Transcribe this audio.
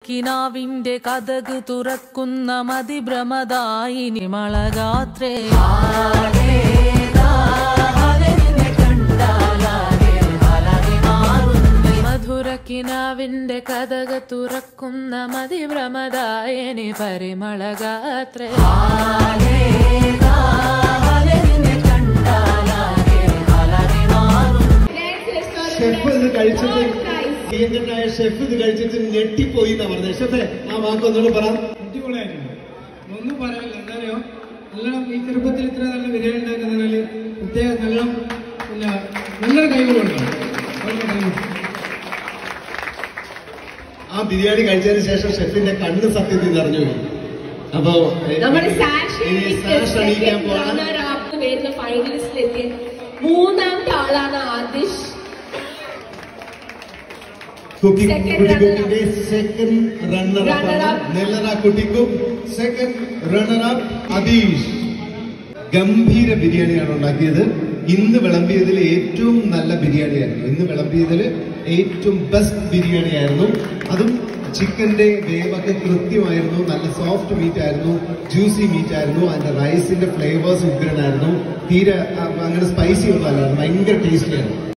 മധുരക്കിനാവിന്റെ കഥക് തുറക്കുന്ന മതിഭ്രമദായിനി മളഗാത്രേ മധുരക്കിനാവിന്റെ കഥക് തുറക്കുന്ന മതിഭ്രമദായിനി പരിമളഗാത്രേ ഷെഫ് ഇത് കഴിച്ചിട്ട് പ്രിയങ്കരനായ ഷെഫ് ഇത് കഴിച്ചിട്ട് ഞെട്ടിപ്പോയി എന്നാ പറഞ്ഞത് ഷെഫെ ആ വാക്ക് ഒന്നുകൂടെ പറ അടിപൊളിയായിരുന്നു ഒന്നും പറയാനില്ല എന്താ നല്ല ഈ ചെറുപ്പത്തിൽ ഇത്ര നല്ല ബിരിയാണി ഉണ്ടാക്കുന്നതിനാല് പ്രത്യേക നല്ല പിന്നെ നല്ലൊരു കൈകളുണ്ട് ആ ബിരിയാണി കഴിച്ചതിന് ശേഷം ഷെഫിന്റെ കണ്ണ് സത്യത്തിൽ നിറഞ്ഞു പോയി അപ്പോ നമ്മുടെ സാഷ് ഇനി സാഷ് അണിയിക്കാൻ പോകണം റണ്ണർ അപ്പ് വരുന്ന ഫൈനലിസ്റ്റിലെത്തിയ മൂന്നാമത്തെ ആളാണ് ആദിഷ് കുക്കിംഗ് Second കുട്ടിക്കുക്കിന്റെ second runner Runner up. Up നെല്ലറ കുട്ടിക്കും സെക്കൻഡ് റണ്ണർ അപ്പ് അതീഷ് ഗംഭീര ബിരിയാണിയാണ് ഉണ്ടാക്കിയത് ഇന്ന് വിളമ്പിയതിൽ ഏറ്റവും നല്ല ബിരിയാണിയായിരുന്നു ഇന്ന് വിളമ്പിയതിൽ ഏറ്റവും ബെസ്റ്റ് ബിരിയാണിയായിരുന്നു അതും ചിക്കന്റെ വേവൊക്കെ കൃത്യമായിരുന്നു നല്ല സോഫ്റ്റ് മീറ്റ് ആയിരുന്നു ജ്യൂസി മീറ്റ് ആയിരുന്നു അതിന്റെ റൈസിന്റെ ഫ്ലേവേഴ്സ് ഉഗ്രനായിരുന്നു തീരെ ആ, അങ്ങനെ സ്പൈസി ഒന്നും അല്ലായിരുന്നു ഭയങ്കര ടേസ്റ്റി ആയിരുന്നു